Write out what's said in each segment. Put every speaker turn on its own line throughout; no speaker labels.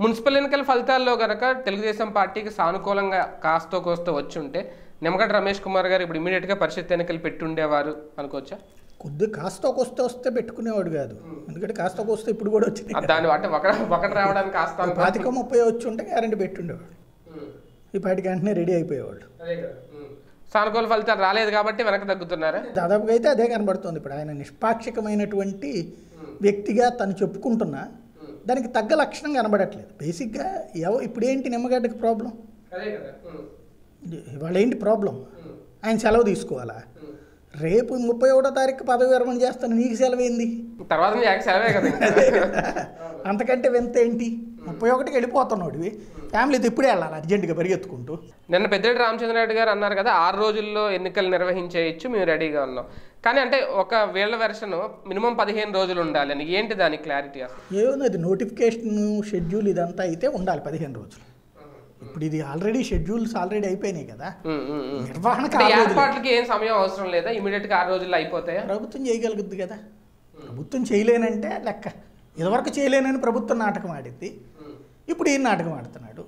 Municipal ఎన్నికల ఫలితాల్లో గనక తెలుగుదేశం పార్టీకి సానుకూలంగా కాస్తో కోస్తో వచ్చి ఉంటే నిమ్మగడ్డ రమేష్ కుమార్ గారు ఇప్పుడు ఇమీడియట్గా పరిషత్ ఎన్నికలు పెట్టి ఉండేవారు అనుకోవచ్చా
కొద్ది కాస్త కొస్తే వస్తే పెట్టుకునేవాడు కాదు ఎందుకంటే కాస్త కొస్తే ఇప్పుడు కూడా వచ్చింది
ఆ దాని అంటే ఒక ఒకటి రావడానికి కాస్త అనుకో-
పాతిక ముప్పై వచ్చి ఉంటే గ్యారంటీ పెట్టుండేవాడు
ఉమ్.
ఈ పాటికి వెంటనే రెడీ అయిపోయేవాడు
అదే కదా. ఉమ్. సానుకూల ఫలితాలు రాలేదు కాబట్టి వెనక్కి తగ్గుతున్నారా
దాదాపుగా అయితే అదే కనబడుతుంది ఇప్పుడు ఆయన నిష్పాక్షికమైనటువంటి వ్యక్తిగా తను చెప్పుకుంటున్నా దానికి తగ్గ లక్షణం కనబడట్లేదు బేసిక్గా ఎవ ఇప్పుడు ఏంటి నిమ్మగడ్డకి ప్రాబ్లం
అదే కదా ఉమ్.
ఇవాళ ఏంటి ప్రాబ్లం ఆయన సెలవు తీసుకోవాలా రేపు ముప్పై ఒకటో తారీఖు పదవి విరమణ చేస్తాను నీకు సెలవు ఏంది
తర్వాత నీ యాక్స్ సెలవే కదా ఇంకా.
అంతకంటే వింత ఏంటి ముప్పై ఒకటికి వెళ్ళిపోతున్నాడు ఫ్యామిలీతో ఇప్పుడే వెళ్ళాలి అర్జెంటుగా పరిగెత్తుకుంటూ
నిన్న పెద్దిరెడ్డి రామచంద్రరెడ్డి గారు అన్నారు కదా ఆరు రోజుల్లో ఎన్నికలు నిర్వహించేయచ్చు మేము రెడీగా ఉన్నాం కానీ అంటే ఒక వీళ్ళ వెర్షన్ మినిమం పదిహేను రోజులు ఉండాలి అని ఏంటి దాని క్లారిటీ అసలు
ఏముంది అది నోటిఫికేషన్ షెడ్యూల్ ఇదంతా అయితే ఉండాలి పదిహేను రోజులు ఇప్పుడు ఇది ఆల్రెడీ షెడ్యూల్స్ ఆల్రెడీ అయిపోయినాయి కదా
ఉమ్, ఉమ్, ఉమ్.
నిర్వహణకు
అంటే
ఆరు రోజులు
ఏర్పాట్లకి ఏం సమయం అవసరం లేదా ఇమీడియట్ గా ఆరు రోజుల్లో అయిపోతాయా
ప్రభుత్వం చేయగలుగుద్ది కదా ప్రభుత్వం చేయలేనంటే లెక్క ఇదివరకు చేయలేనని ప్రభుత్వం నాటకం ఆడింది ఇప్పుడు ఈయన నాటకం ఆడుతున్నాడు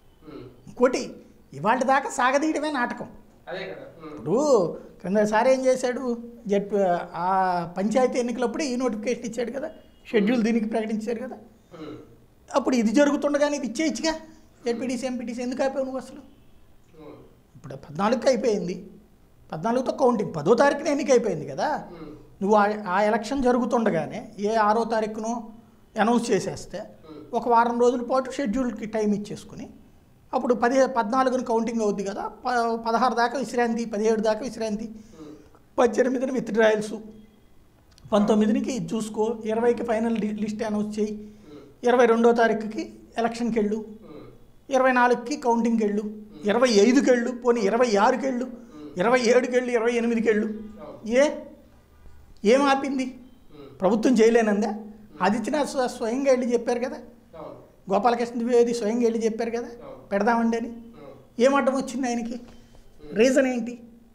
ఇంకోటి ఇవాళ దాకా సాగదీయడమే నాటకం
అదే కదా ఉమ్,
ఇప్పుడు క్రిందసారి ఏం చేశాడు జడ్ ఆ పంచాయతీ ఎన్నికలప్పుడే ఈ నోటిఫికేషన్ ఇచ్చాడు కదా షెడ్యూల్ దీనికి ప్రకటించారు కదా
ఉమ్,
అప్పుడు ఇది జరుగుతుండగానే ఇది ఇచ్చేయచ్చుగా జడ్పీటీసీ ఎంపీటీసీ ఎందుకు అయిపోయావు నువ్వు అసలు
ఉమ్,
ఇప్పుడు పద్నాలుగుకి అయిపోయింది పద్నాలుగుతో కౌంటింగ్ పదో తారీఖున ఎన్నిక అయిపోయింది కదా
ఉమ్,
నువ్వు ఆ- ఆ ఎలక్షన్ జరుగుతుండగానే ఏ ఆరో తారీఖునో అనౌన్స్ చేసేస్తే ఒక వారం రోజుల పాటు షెడ్యూల్కి టైం ఇచ్చేసుకుని అప్పుడు పది పద్నాలుగున కౌంటింగ్ అవుద్ది కదా ప పదహారు దాకా విశ్రాంతి పదిహేడు దాకా విశ్రాంతి పద్దెనిమిదిన విత్ డ్రాయల్స్ పంతొమ్మిదినికి ఇది చూసుకో ఇరవైకి ఫైనల్ లి- లిస్ట్ అనౌన్స్ చేయి ఇరవై రెండో తారీఖుకి ఎలక్షన్కి వెళ్ళు
ఉమ్,
ఇరవై నాలుగుకి కౌంటింగ్కి వెళ్ళు ఇరవై ఐదుకి వెళ్ళు పోనీ ఇరవై ఆరుకి వెళ్ళు ఇరవై ఏడుకి వెళ్ళు ఇరవై ఎనిమిదికి వెళ్ళు ఏ ఏం ఆపింది
ఉమ్,
ప్రభుత్వం చేయలేనందా ఆదిత్యనాథ్ స్వ- స్వయంగా వెళ్ళి చెప్పారు కదా
అవును,
గోపాలకృష్ణ ద్వివేది స్వయంగా వెళ్ళి చెప్పారు కదా పెడదామండి అని
ఉమ్,
ఏం అడ్డం వచ్చింది ఆయనకి రీజన్ ఏంటి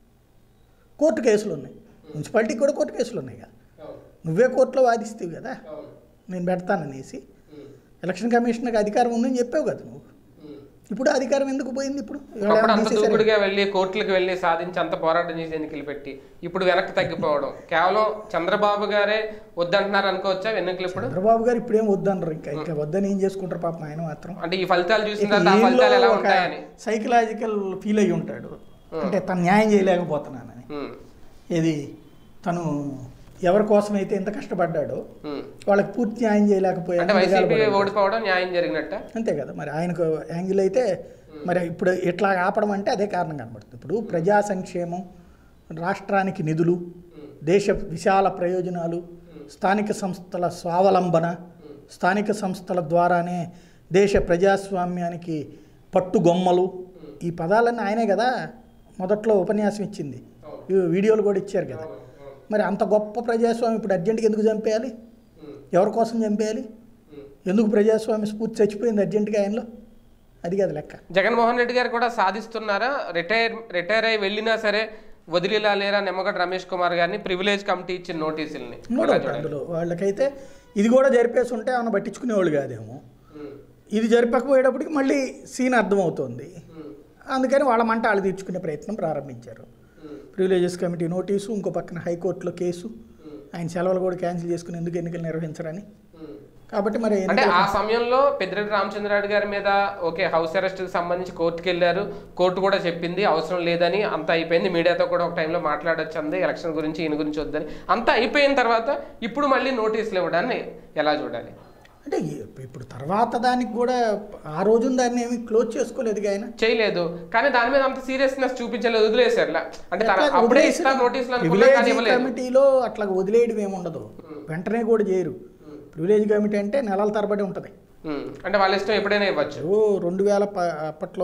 కోర్టు కేసులు ఉన్నాయి మున్సిపాలిటీకి కూడా కోర్టు కేసులు ఉన్నాయి కదా
అవును,
నువ్వే కోర్టులో వాదిస్తావు కదా
అవును,
నేను పెడతాననేసి
ఉమ్,
ఎలక్షన్ కమిషన్కి అధికారం ఉందని చెప్పావు కదా నువ్వు
ఉమ్.
ఇప్పుడు అధికారం ఎందుకు పోయింది ఇప్పుడు ఇవాళ
అప్పుడు
ఏమన్నా
అంత
తీసేశారా?
దూకుడుగా వెళ్ళి కోర్టులకు వెళ్ళి సాధించి అంత పోరాటం చేసి ఎన్నికలు పెట్టి ఇప్పుడు వెనక్కి తగ్గిపోవడం కేవలం చంద్రబాబు గారే వద్దంటున్నారు అనుకోవచ్చా ఎన్నికలు ఇప్పుడు
చంద్రబాబు గారు ఇప్పుడేం వద్దనరు ఇంకా ఇంకా వద్దని ఏం చేసుకుంటారు పాపం ఆయన మాత్రం
అంటే ఈ ఫలితాలు చూసిన తర్వాత ఆ ఫలితాలు ఎలా ఉంటాయని
సైకలాజికల్ ఫీల్ అయ్యి ఉంటాడు అంటే తను న్యాయం చేయలేకపోతున్నానని
ఉమ్,
ఇది తను ఎవరి కోసం అయితే ఎంత కష్టపడ్డాడో
ఉమ్.
వాళ్ళకి పూర్తి న్యాయం చేయలేకపోయాడు
అంటే వైసీపీ ఓడిపోవడం న్యాయం జరిగినట్ట
అంతే కదా మరి ఆయనకు యాంగిల్ అయితే మరి ఇప్పుడు ఇట్లా ఆపడం అంటే అదే కారణం కనబడుతుంది ఇప్పుడు ప్రజా సంక్షేమం రాష్ట్రానికి నిధులు దేశ విశాల ప్రయోజనాలు స్థానిక సంస్థల స్వావలంబన స్థానిక సంస్థల ద్వారానే దేశ ప్రజాస్వామ్యానికి పట్టుగొమ్మలు ఈ పదాలన్నీ ఆయనే కదా మొదట్లో ఉపన్యాసం ఇచ్చింది ఈ వీడియోలు కూడా ఇచ్చారు కదా మరి అంత గొప్ప ప్రజాస్వామ్యం ఇప్పుడు అర్జెంటుగా ఎందుకు చంపేయాలి ఎవరి కోసం చంపేయాలి ఎందుకు ప్రజాస్వామ్య స్ఫూర్తి చచ్చిపోయింది అర్జెంటుగా ఆయనలో అది కాదు లెక్క
జగన్మోహన్ రెడ్డి గారు కూడా సాధిస్తున్నారా రిటైర్ రిటైర్ అయి వెళ్ళినా సరే వదిలిలా లేరా నిమ్మగడ్డ రమేష్ కుమార్ గారిని ప్రివిలేజ్ కమిటీ ఇచ్చిన నోటీసుల్ని
నో డౌట్ అందులో వాళ్ళకైతే ఇది కూడా జరిపేసి ఉంటే ఏమైనా పట్టించుకునేవాళ్ళు కాదేమో
ఉమ్,
ఇది జరిపకపోయేటప్పటికి మళ్ళీ సీన్ అర్థమవుతోంది
ఉమ్,
అందుకని వాళ్ళ మంట వాళ్ళు తీర్చుకునే ప్రయత్నం ప్రారంభించారు
ఉమ్,
ప్రివిలేజెస్ కమిటీ నోటీసు ఇంకో పక్కన హైకోర్టులో కేసు ఆయన సెలవులు కూడా క్యాన్సిల్ చేసుకుని ఎందుకు ఎన్నికలు నిర్వహించరని
ఉమ్.
కాబట్టి మరి
అంటే ఆ సమయంలో పెద్దిరెడ్డి రామచంద్రరాడు గారి మీద ఓకే హౌస్ అరెస్ట్ కి సంబంధించి కోర్టుకి వెళ్ళారు కోర్టు కూడా చెప్పింది అవసరం లేదని అంత అయిపోయింది మీడియాతో కూడా ఒక టైంలో మాట్లాడొచ్చు అంది ఎలక్షన్ గురించి ఈయన గురించి వద్దని అంత అయిపోయిన తర్వాత ఇప్పుడు మళ్ళీ నోటీసులు ఇవ్వడాన్ని ఎలా చూడాలి
అంటే ఈ- ఇప్పుడు తర్వాత దానికి కూడా ఆ రోజున దాన్ని ఏమి క్లోజ్ చేసుకోలేదు ఆయన
చేయలేదు కానీ దాని మీద అంత సీరియస్నెస్ చూపించలేదు వదిలేశారు లా. అంటే తన-
అట్లా
అప్పుడే
వదిలేసిన
ఇస్తారు నోటీసులు అనుకున్నా
ప్రివిలేజ్
కానీ ఇవ్వలేదు
కమిటీలో అట్లా వదిలేయడం ఏమి ఉండదు వెంటనే కూడా చేయరు ప్రివిలేజ్ కమిటీ అంటే నెలల తరబడి ఉంటుంది
ఉమ్, అంటే వాళ్ళ ఇష్టం ఎప్పుడైనా ఇవ్వచ్చు
ఓ రెండు వేల ప అప్పట్లో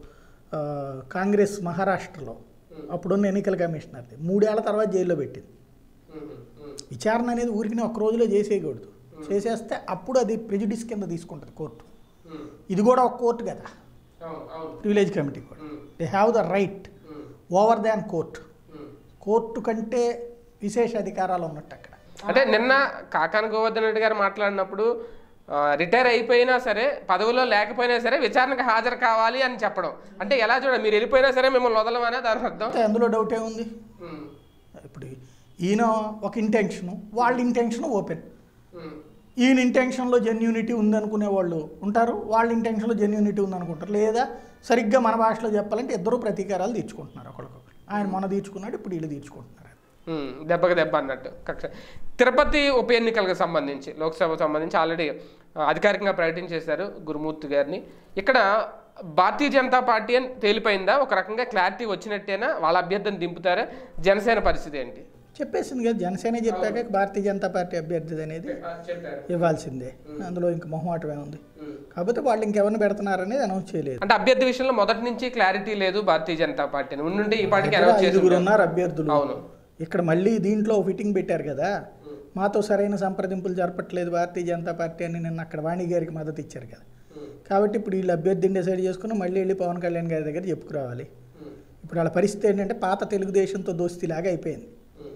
ఆ, కాంగ్రెస్ మహారాష్ట్రలో అప్పుడున్న ఎన్నికల కమిషనర్ది మూడేళ్ల తర్వాత జైల్లో పెట్టింది
ఉమ్, ఉమ్,
విచారణ అనేది ఊరికి ఒక్క రోజులో చేసేయకూడదు చేసేస్తే అప్పుడు అది ప్రెజుడిస్ కింద తీసుకుంటుంది కోర్టు
ఉమ్,
ఇది కూడా ఒక కోర్టు కదా
అవును అవును
ప్రివిలేజ్ కమిటీ కూడా
um,
they have the right
um,
over than court
um.
Court కంటే విశేష అధికారాలు ఉన్నట్టు అక్కడ
అంటే నిన్న కాకాని గోవర్ధన్ రెడ్డి గారు మాట్లాడినప్పుడు ఆ, రిటైర్ అయిపోయినా సరే పదవిలో లేకపోయినా సరే విచారణకు హాజరు కావాలి అని చెప్పడం అంటే ఎలా చూడ మీరు వెళ్ళిపోయినా సరే మిమ్మల్ని వదలమనే దాని అర్థం
అంటే అందులో డౌట్ ఏముంది
ఉమ్,
ఇప్పుడు ఈయన ఒక ఇంటెన్షను వాళ్ళ ఇంటెన్షన్ ఓపెన్
ఉమ్,
ఈయన ఇంటెన్షన్లో జెన్యూనిటీ ఉందనుకునే వాళ్ళు ఉంటారు వాళ్ళ ఇంటెన్షన్లో జెన్యూనిటీ ఉందనుకుంటారు లేదా సరిగ్గా మన భాషలో చెప్పాలంటే ఇద్దరు ప్రతీకారాలు తీర్చుకుంటున్నారు ఒకరికొకరు ఆయన మొన్న తీర్చుకున్నాడు ఇప్పుడు వీళ్ళు తీర్చుకుంటున్నారు
ఉమ్, దెబ్బకి దెబ్బ అన్నట్టు కక్ష తిరుపతి ఉప ఎన్నికలకు సంబంధించి లోక్సభ సంబంధించి ఆల్రెడీ అధికారికంగా ప్రకటించేశారు గురుమూర్తి గారిని ఇక్కడ భారతీయ జనతా పార్టీ అని తేలిపోయిందా ఒక రకంగా క్లారిటీ వచ్చినట్టేనా వాళ్ళ అభ్యర్థిని దింపుతారా జనసేన పరిస్థితి ఏంటి
చెప్పేసింది కదా జనసేన చెప్పాక భారతీయ జనతా పార్టీ అభ్యర్థి అనేది
చెప్పారు
ఇవ్వాల్సిందే అందులో ఇంక మొహమాటం ఏముంది కాకపోతే వాళ్ళు ఇంకెవరిని పెడుతున్నారనేది అనౌన్స్ చేయలేదు
అంటే అభ్యర్థి విషయంలో మొదటి నుంచి క్లారిటీ లేదు భారతీయ జనతా పార్టీని ఉండుంటే ఈ పార్టీకి
ఇక్కడ
అనౌన్స్ చేసి
ఐదుగురు
ఉంటారు.
ఉన్నారు అభ్యర్థులు
అవును
ఇక్కడ మళ్ళీ దీంట్లో ఫిట్టింగ్ పెట్టారు కదా మాతో సరైన సంప్రదింపులు జరపట్లేదు భారతీయ జనతా పార్టీ అని నిన్న అక్కడ వాణి గారికి మద్దతు ఇచ్చారు కదా కాబట్టి ఇప్పుడు వీళ్ళు అభ్యర్థిని డిసైడ్ చేసుకుని మళ్ళీ వెళ్ళి పవన్ కళ్యాణ్ గారి దగ్గర చెప్పుకురావాలి ఇప్పుడు వాళ్ళ పరిస్థితి ఏంటంటే పాత తెలుగుదేశంతో దోస్తీలాగా అయిపోయింది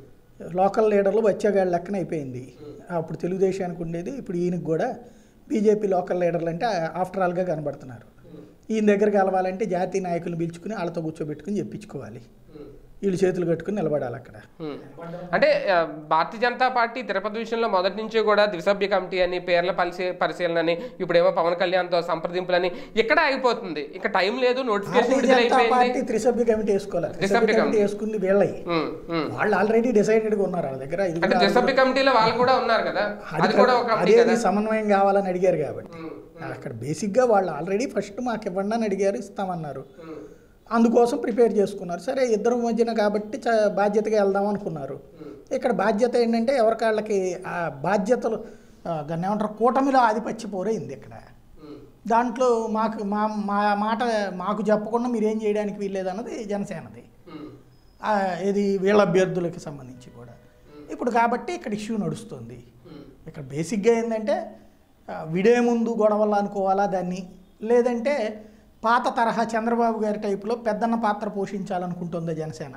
లోకల్ లీడర్లు బచ్చగాళ్ళ లెక్కన అయిపోయింది అప్పుడు తెలుగుదేశానికి ఉండేది ఇప్పుడు ఈయనకి కూడా బీజేపీ లోకల్ లీడర్లు అంటే ఆఫ్టర్ ఆల్గా కనబడుతున్నారు ఈయన దగ్గర కలవాలంటే జాతీయ నాయకులు పిలుచుకుని వాళ్ళతో కూర్చోబెట్టుకుని చెప్పించుకోవాలి వీళ్ళు చేతులు కట్టుకుని నిలబడాలి అక్కడ
ఉమ్. అంటే ఆ, భారతీయ జనతా పార్టీ తిరుపతి విషయంలో మొదటి నుంచి కూడా ద్విసభ్య కమిటీ అని పేర్ల పరిశీ పరిశీలన అని ఇప్పుడేమో పవన్ కళ్యాణ్తో సంప్రదింపులని ఇక్కడ ఆగిపోతుంది ఇక టైం లేదు నోటిఫికేషన్
భారతీయ
విడుదల
జనతా
అయిపోయింది
పార్టీ త్రిసభ్య కమిటీ వేసుకోవాలి
త్రిసభ్య
త్రిసభ్య కమిటీ
కమిటీ.
వేసుకుంది వీళ్ళయి
ఉమ్, ఉమ్.
వాళ్ళు ఆల్రెడీ డిసైడెడ్గా ఉన్నారు వాళ్ళ దగ్గర ఇది
అంటే
కూడా
ద్విసభ్య కమిటీలో వాళ్ళు కూడా ఉన్నారు కదా
అది
అది కూడా ఒక కమిటీ
అదే
కదా
సమన్వయం కావాలని అడిగారు కాబట్టి
ఉమ్,
అక్కడ బేసిక్గా వాళ్ళు ఆల్రెడీ ఫస్ట్ మాకు ఇవ్వండి అని అడిగారు ఇస్తామన్నారు
ఉమ్,
అందుకోసం ప్రిపేర్ చేసుకున్నారు సరే ఇద్దరు మధ్యన కాబట్టి చ- బాధ్యతగా వెళ్దాం అనుకున్నారు ఇక్కడ బాధ్యత ఏంటంటే ఎవరికాళ్ళకి ఆ బాధ్యతలు ఆ, దాన్ని ఏమంటారు కూటమిలో ఆధిపత్య పోరైంది ఇక్కడ
ఉమ్,
దాంట్లో మాకు మా మా మాట మాకు చెప్పకుండా మీరేం చేయడానికి వీల్లేదన్నది జనసేనది
ఉమ్,
ఆ, ఇది వీళ్ళ అభ్యర్థులకి సంబంధించి కూడా ఇప్పుడు కాబట్టి ఇక్కడ ఇష్యూ నడుస్తుంది
ఉమ్.
ఇక్కడ బేసిక్గా ఏంటంటే ఆ, విడే ముందు గొడవలు అనుకోవాలా దాన్ని లేదంటే పాత తరహా చంద్రబాబు గారి టైపులో పెద్దన్న పాత్ర పోషించాలనుకుంటుందా జనసేన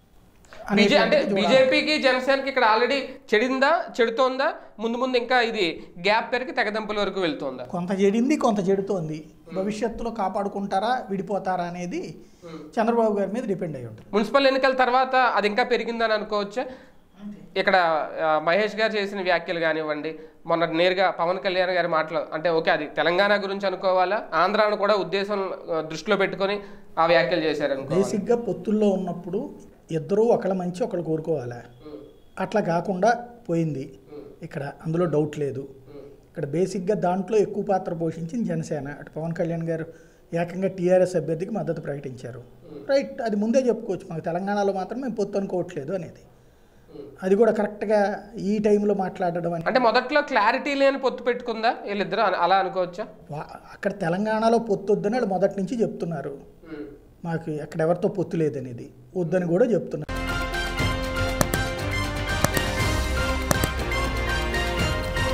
బీజే అంటే
అనేటువంటిది చూడాలి.
బీజేపీకి జనసేనకి ఇక్కడ ఆల్రెడీ చెడిందా చెడుతోందా ముందు ముందు ఇంకా ఇది గ్యాప్ పెరిగి తెగదంపుల వరకు వెళ్తోందా
కొంత చెడింది కొంత చెడుతోంది భవిష్యత్తులో కాపాడుకుంటారా విడిపోతారా అనేది చంద్రబాబు గారి మీద డిపెండ్ అయి ఉంటుంది
మున్సిపల్ ఎన్నికల తర్వాత అది ఇంకా పెరిగిందని అనుకోవచ్చా ఇక్కడ ఆ, మహేష్ గారు చేసిన వ్యాఖ్యలు కానివ్వండి మొన్న నేరుగా పవన్ కళ్యాణ్ గారి మాటలు అంటే ఓకే అది తెలంగాణ గురించి అనుకోవాలా ఆంధ్రాను కూడా ఉద్దేశం ఆ, దృష్టిలో పెట్టుకొని ఆ వ్యాఖ్యలు చేశారు అనుకో
బేసిక్గా పొత్తుల్లో ఉన్నప్పుడు ఇద్దరూ ఒకళ్ళ మంచి ఒకళ్ళు కోరుకోవాలా అట్లా కాకుండా పోయింది ఇక్కడ అందులో డౌట్ లేదు ఇక్కడ బేసిక్గా దాంట్లో ఎక్కువ పాత్ర పోషించింది జనసేన అటు పవన్ కళ్యాణ్ గారు ఏకంగా టీఆర్ఎస్ అభ్యర్థికి మద్దతు ప్రకటించారు రైట్ అది ముందే చెప్పుకోవచ్చు మాకు తెలంగాణలో మాత్రం మేము పొత్తు అనుకోవట్లేదు అనేది అది కూడా కరెక్ట్గా ఈ టైంలో మాట్లాడడం అంటే
అంటే మొదట్లో క్లారిటీ లేని పొత్తు పెట్టుకుందా వీళ్ళిద్దరు అన- అలా అనుకోవచ్చా
వా- అక్కడ తెలంగాణలో పొత్తు వద్దని వాళ్ళు మొదటి నుంచి చెప్తున్నారు మాకు ఎక్కడ ఎవరితో పొత్తు లేదనేది వద్దని కూడా చెప్తున్నారు